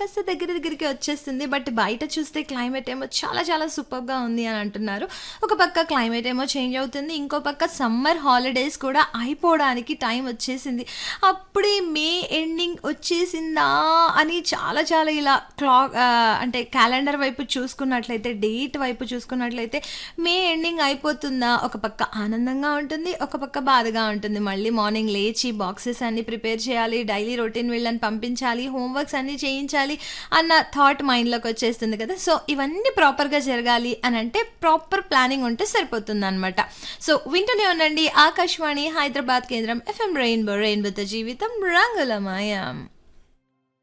కాస్త దగ్గర దగ్గరికి వచ్చేస్తుంది బట్ బయట చూస్తే క్లైమేట్ ఏమో చాలా చాలా సూపర్గా ఉంది అని అంటున్నారు ఒక పక్క క్లైమేట్ ఏమో చేంజ్ అవుతుంది ఇంకో పక్క సమ్మర్ హాలిడేస్ కూడా అయిపోవడానికి టైం వచ్చేసింది అప్పుడే మే ఎండింగ్ వచ్చేసిందా అని చాలా చాలా ఇలా క్లాక్ అంటే క్యాలెండర్ వైపు చూసుకున్నట్లయితే డేట్ వైపు చూసుకున్నట్లయితే మే ఎండింగ్ అయిపోతుందా ఒక పక్క ఆనందంగా ఉంటుంది ఒక పక్క బాధగా ఉంటుంది మళ్ళీ మార్నింగ్ లేచి బాక్సెస్ అన్ని ప్రిపేర్ చేయాలి డైలీ రొటీన్ వీళ్ళని పంపించాలి హోంవర్క్స్ అన్ని చేయించాలి అన్న థాట్ మైండ్లోకి వచ్చేస్తుంది కదా సో ఇవన్నీ ప్రాపర్గా జరగాలి అని అంటే ప్రాపర్ ప్లానింగ్ ఉంటే సరిపోతుంది అనమాట సో వింటూనే ఉండండి ఆకాశవాణి హైదరాబాద్ కేంద్రం ఎఫ్ఎం రెయిన్బో రెయిన్బోతో జీవితం రంగులమయం